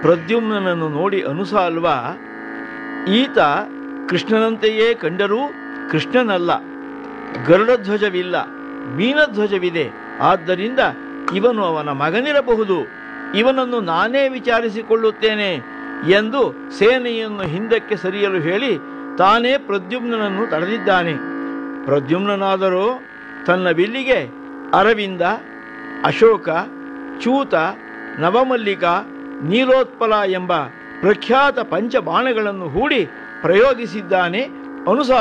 ಪ್ರದ್ಯುಮ್ನನನ್ನು ನೋಡಿ ಅನುಸಾಲ್ವ ಈತ ಕೃಷ್ಣನಂತೆಯೇ ಕಂಡರೂ ಕೃಷ್ಣನಲ್ಲ ಗರುಡಧ್ವಜವಿಲ್ಲ ಮೀನಧ್ವಜವಿದೆ ಆದ್ದರಿಂದ ಇವನು ಅವನ ಮಗನಿರಬಹುದು ಇವನನ್ನು ನಾನೇ ವಿಚಾರಿಸಿಕೊಳ್ಳುತ್ತೇನೆ ಎಂದು ಸೇನೆಯನ್ನು ಹಿಂದಕ್ಕೆ ಸರಿಯಲು ಹೇಳಿ ತಾನೇ ಪ್ರದ್ಯುಮ್ನನನ್ನು ತಡೆದಿದ್ದಾನೆ ಪ್ರದ್ಯುಮ್ನಾದರೂ ತನ್ನ ಬಿಲ್ಲಿಗೆ ಅರವಿಂದ ಅಶೋಕ ಚೂತ ನವಮಲ್ಲಿಕ ನೀಲೋತ್ಪಲ ಎಂಬ ಪ್ರಖ್ಯಾತ ಪಂಚಬಾಣಗಳನ್ನು ಹೂಡಿ ಪ್ರಯೋಗಿಸಿದ್ದಾನೆ ಅನುಸಾರ